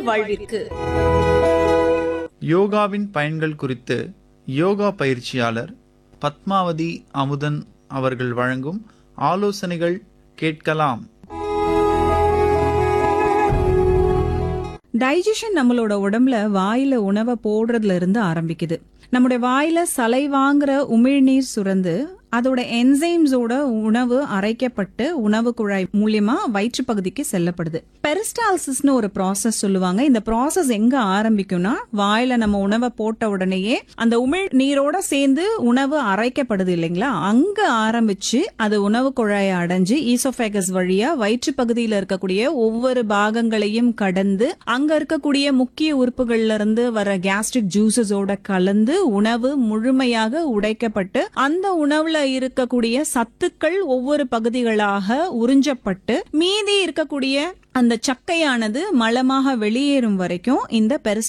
வாழ்விற்கு யோகாவின் பயன்கள் குறித்து யோகா பயிற்சியாளர் பத்மாவதி அமுதன் அவர்கள் வழங்கும் ஆலோசனைகள் கேட்கலாம் டைஜஷன் நம்மளோட உடம்புல வாயில உணவை போடுறதுல இருந்து ஆரம்பிக்குது நம்முடைய வாயில சலை வாங்குற உமிழ்நீர் சுரந்து அதோட என்சைம்ஸோட உணவு அரைக்கப்பட்டு உணவு குழாய் மூலியமா வயிற்று பகுதிக்கு செல்லப்படுது பெரிஸ்டால்சிஸ்னு ஒரு ப்ராசஸ் சொல்லுவாங்க இந்த ப்ராசஸ் எங்க ஆரம்பிக்கும்னா வாயில நம்ம உணவை போட்ட உடனேயே அந்த உமிழ் நீரோட சேர்ந்து உணவு அரைக்கப்படுது இல்லைங்களா அங்க ஆரம்பிச்சு அது உணவு குழாயை அடைஞ்சு ஈசோஃபேகஸ் வழியா வயிற்று பகுதியில இருக்கக்கூடிய ஒவ்வொரு பாகங்களையும் கடந்து அங்க இருக்கக்கூடிய முக்கிய உறுப்புகள்ல இருந்து வர கேஸ்ட்ரிக் ஜூசஸோட கலந்து உணவு முழுமையாக உடைக்கப்பட்டு அந்த உணவுல இருக்கக்கூடிய சத்துக்கள் ஒவ்வொரு பகுதிகளாக உறிஞ்சப்பட்டு மீதி இருக்கக்கூடிய அந்த சக்கையானது மலமாக வெளியேறும் வரைக்கும் இந்த பெரிஸ்டால்